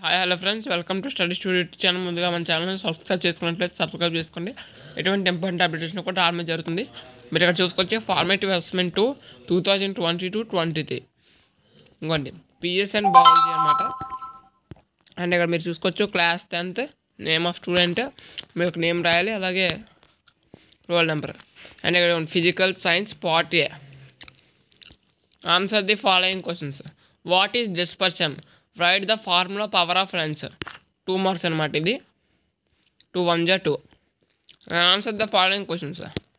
hi hello friends welcome to study studio channel ముందుగా మన ఛానల్ని సబ్స్క్రైబ్ చేసుకున్నట్లయితే సబ్స్క్రైబ్ చేసుకోండి ఎటువంటి ఇంపార్టెంట్ అప్డేషన్ కూడా రావడం జరుగుతుంది మీరు ఇక్కడ చూసుకొచ్చే formative assessment two two thousand twenty two twenty three ఇంకోండి పిఎస్ అండ్ బయాలజీ అనమాట అండ్ ఇక్కడ మీరు చూసుకోవచ్చు class tenth name of student మీరు ఒక నేమ్ రాయాలి అలాగే రోల్ నెంబర్ అండ్ ఇక్కడ physical science part A answer the following questions what is dispersion write the formula power of lens two marks అనమాట ఇది టూ వన్ జా two answer the following questions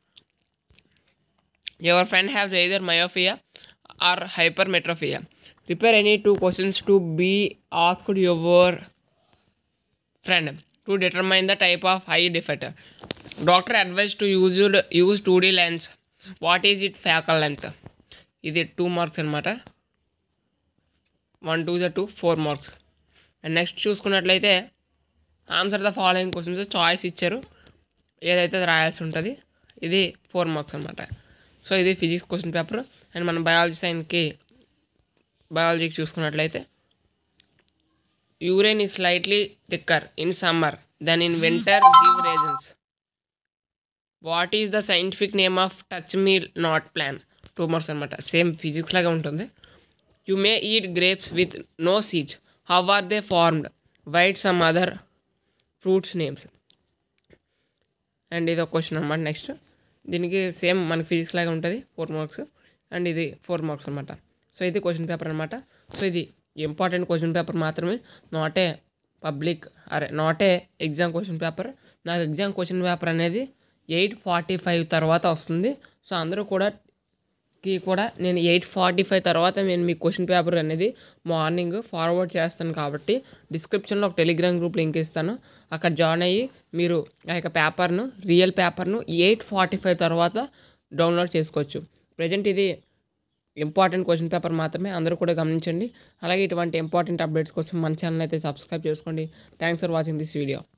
your friend haves either myopia or hypermetropia prepare any two questions to be asked your friend to determine the type of eye defect doctor advise to use use two D lens what is it focal length ఇది two marks అనమాట one two జా two four marks and next చూసుకున్నట్లయితే answer the following questions choice ఇచ్చారు ఏదైతే అది రాయాల్సి ఉంటుంది ఇది ఫోర్ మార్క్స్ అనమాట సో ఇది ఫిజిక్స్ క్వశ్చన్ పేపర్ అండ్ మన బయాలజీ సైన్కి బయాలజీకి చూసుకున్నట్లయితే urine is slightly thicker in summer then in winter give reasons what is the scientific name of touch me not plant two marks అనమాట same physics లాగా ఉంటుంది you may eat grapes with no seeds how are they formed write some other fruits names and ఇది ఒక question అనమాట next దీనికి same మనకి physics లాగా ఉంటుంది ఫోర్ మార్క్స్ అండ్ ఇది ఫోర్ మార్క్స్ అనమాట సో ఇది క్వశ్చన్ పేపర్ అనమాట సో ఇది ఇంపార్టెంట్ క్వశ్చన్ పేపర్ మాత్రమే నాట్ ఏ పబ్లిక్ అరే not a exam question paper నాకు ఎగ్జామ్ క్వశ్చన్ పేపర్ అనేది ఎయిట్ ఫార్టీ ఫైవ్ తర్వాత వస్తుంది సో అందరూ కూడా కి కూడా నేను ఎయిట్ ఫార్టీ ఫైవ్ తర్వాత నేను మీ క్వశ్చన్ పేపర్ అనేది మార్నింగ్ ఫార్వర్డ్ చేస్తాను కాబట్టి డిస్క్రిప్షన్లో ఒక టెలిగ్రామ్ గ్రూప్ లింక్ ఇస్తాను అక్కడ జాయిన్ అయ్యి మీరు ఆ యొక్క పేపర్ను రియల్ పేపర్ను ఎయిట్ ఫార్టీ ఫైవ్ తర్వాత డౌన్లోడ్ చేసుకోవచ్చు ప్రజెంట్ ఇది ఇంపార్టెంట్ క్వశ్చన్ పేపర్ మాత్రమే అందరూ కూడా గమనించండి అలాగే ఇటువంటి ఇంపార్టెంట్ అప్డేట్స్ కోసం మన ఛానల్ అయితే సబ్స్క్రైబ్ చేసుకోండి thanks for watching this video